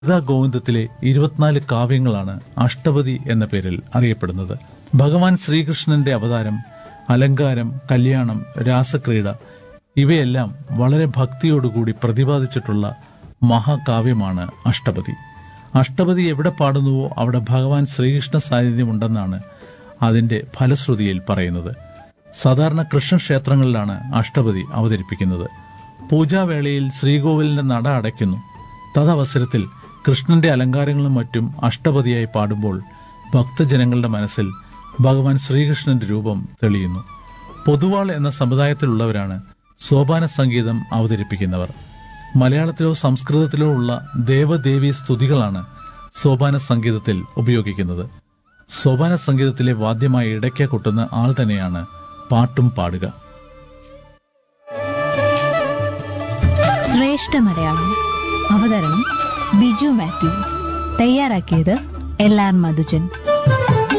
ഗീതാ ഗോവിന്ദത്തിലെ ഇരുപത്തിനാല് കാവ്യങ്ങളാണ് അഷ്ടപതി എന്ന പേരിൽ അറിയപ്പെടുന്നത് ഭഗവാൻ ശ്രീകൃഷ്ണന്റെ അവതാരം അലങ്കാരം കല്യാണം രാസക്രീഡ ഇവയെല്ലാം വളരെ ഭക്തിയോടുകൂടി പ്രതിപാദിച്ചിട്ടുള്ള മഹാകാവ്യമാണ് അഷ്ടപതി അഷ്ടപതി എവിടെ പാടുന്നുവോ അവിടെ ഭഗവാൻ ശ്രീകൃഷ്ണ സാന്നിധ്യമുണ്ടെന്നാണ് അതിന്റെ ഫലശ്രുതിയിൽ പറയുന്നത് സാധാരണ കൃഷ്ണക്ഷേത്രങ്ങളിലാണ് അഷ്ടപതി അവതരിപ്പിക്കുന്നത് പൂജാവേളയിൽ ശ്രീകോവിലിന്റെ നട അടയ്ക്കുന്നു തദവസരത്തിൽ കൃഷ്ണന്റെ അലങ്കാരങ്ങളും മറ്റും അഷ്ടപതിയായി പാടുമ്പോൾ ഭക്തജനങ്ങളുടെ മനസ്സിൽ ഭഗവാൻ ശ്രീകൃഷ്ണന്റെ രൂപം തെളിയുന്നു പൊതുവാൾ എന്ന സമുദായത്തിലുള്ളവരാണ് സോപാന സംഗീതം അവതരിപ്പിക്കുന്നവർ മലയാളത്തിലോ സംസ്കൃതത്തിലോ ഉള്ള ദേവദേവി സ്തുതികളാണ് സോപാന സംഗീതത്തിൽ ഉപയോഗിക്കുന്നത് സോപാന സംഗീതത്തിലെ വാദ്യമായി ഇടയ്ക്ക കൊട്ടുന്ന ആൾ തന്നെയാണ് പാട്ടും പാടുക ശ്രേഷ്ഠ മലയാളം അവതരണം ബിജു മാത്യു തയ്യാറാക്കിയത് എൽ ആർ മധുജൻ